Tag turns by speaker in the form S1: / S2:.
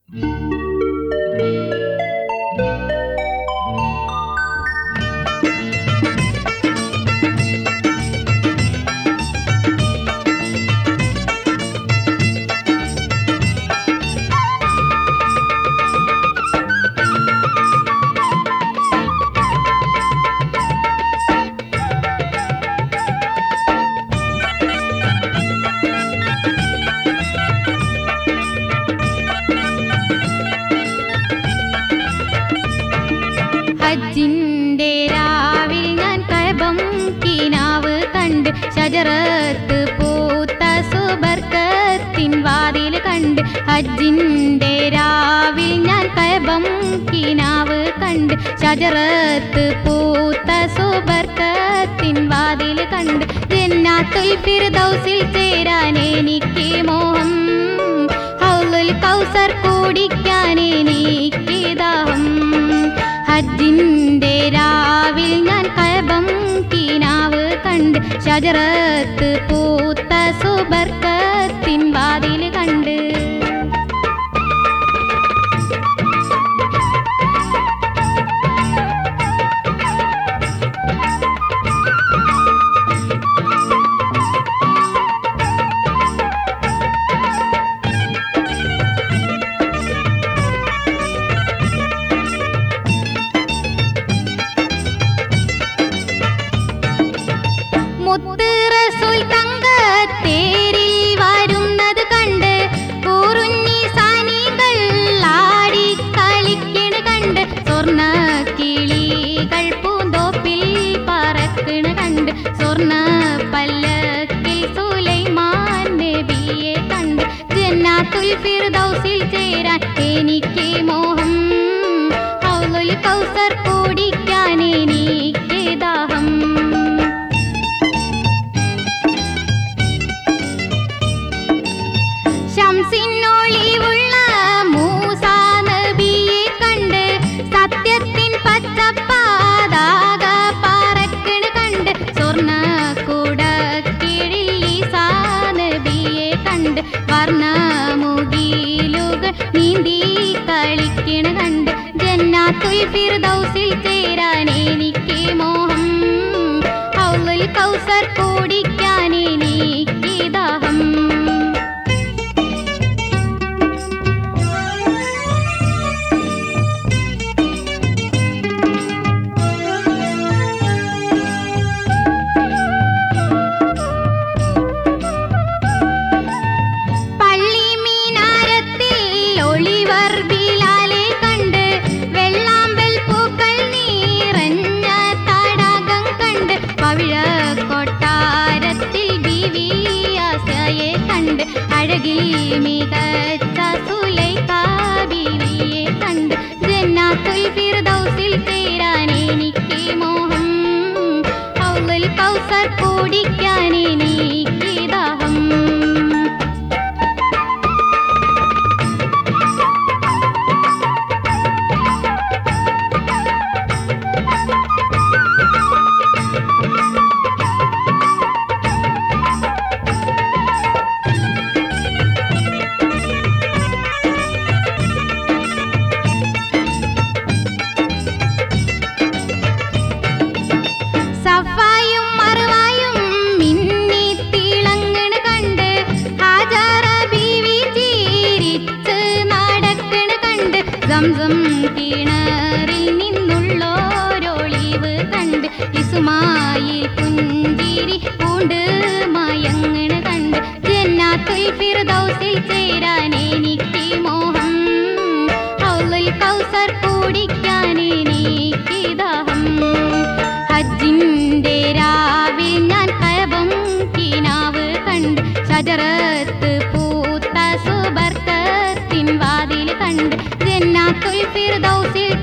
S1: ഹജ്ജിന്റെ രാവിൽ ഞാൻ കഴബം കിനാവ് കണ്ട് ഷജറത്ത് പൂത്ത സുബർക്കത്തിൻ വാതിൽ കണ്ട് ഹജ്ജിന്റെ രാവിൽ ഞാൻ കഴബം കിനാവ് കണ്ട് ഷജറത്ത് പൂത്ത സുബർക്കത്തിൻ വാതിൽ കണ്ട് ജന്നാത്തുൽ ഫിർദൗസിൽ ചേരാൻ എനിക്ക് മോഹം ഹൗലുൽ കൗസർ കുടിക്കാൻ എനിക്ക് ദാഹം ഹജ്ജിന്റെ രാവിൽ ഞാൻ കഴബം കിനാവ് കണ്ട് ഷജറത്ത് പൂത്ത സുബർക്കത്തിൻ വാതിൽ കണ്ട് മുത്ത് റസൂൽ തങ്കത്തേരിൽ വരുന്നത് കണ്ട് കൂറുഞ്ഞി സാനികൾ ആടി കളിക്കണ കണ്ട് സ്വർണ്ണ കിളികൾ പൂന്തോപ്പിൽ പറക്കണ കണ്ട് സ്വർണ്ണ പല്ലക്കിൽ സുലൈമാൻ നബിയെ കണ്ട് ജന്നാത്തുൽ ഫിർദൗസിൽ ചേരാൻ എനിക്ക് മോഹം ഹൗലുൽ കൗസർ കുടിക്കാൻ എനിക്ക് ദാഹം ശംസിനൊളിവുള്ള മൂസാ നബിയെ കണ്ട് സത്യത്തിൻ പച്ചപ്പാതാക പറക്കണ കണ്ട് സ്വർണ്ണ കൂട കീഴിൽ ഈസാ നബിയെ കണ്ട് വർണ്ണമുകിലുകൾ നീന്തി കളിക്കണ കണ്ട് ജന്നാത്തുൽ ഫിർദൗസിൽ ചേരാൻ എനിക്ക് മോഹം ഹൗലുൽ കൗസർ കുടിക്കാൻ എനിക്ക് ദാഹം പള്ളി മീനാരത്തിൽ ഒളിവർ ബിലാലെ കണ്ട് വെള്ളാമ്പൽ പൂക്കൾ നിറഞ്ഞ തടാകം കണ്ട് പവിഴ കൊട്ടാരത്തിൽ ബീവി ആശയെ കണ്ട് അഴകിൽ മികച്ച സുലൈഖ ബീവിയെ കണ്ട് ജന്നാത്തുൽ ഫിർദൗസിൽ ചേരാൻ എനിക്ക് മോഹം ഹൗലുൽ കൗസർ കുടിക്കാൻ എനിക്ക് ദാഹം സഫായും മറുവായും മിന്നി തിളങ്ങണ കണ്ട് ഹാജാറ ബീവി ചിരിച്ച് നടക്കണ കണ്ട് സംസം കിണറിൽ നിന്നുള്ളോരൊളിവ് കണ്ട് ഇസുമായി പുഞ്ചിരി പൂണ്ട് മയങ്ങണ കണ്ട് ജന്നാത്തുൽ ഫിർദൗസിൽ ചേരാൻ എനിക്ക് മോഹം ഹൗലുൽ കൗസർ കുടിക്കാൻ എനിക്ക് ദാഹം ഹജ്ജിന്റെ രാവിൽ ഞാൻ കഴബം കിനാവ് കണ്ട് ഷജറത്ത് പൂത്ത സുബർക്കത്തിൻ വാതിൽ കണ്ട് ജന്നാത്തുൽ ഫിർദൗസിൽ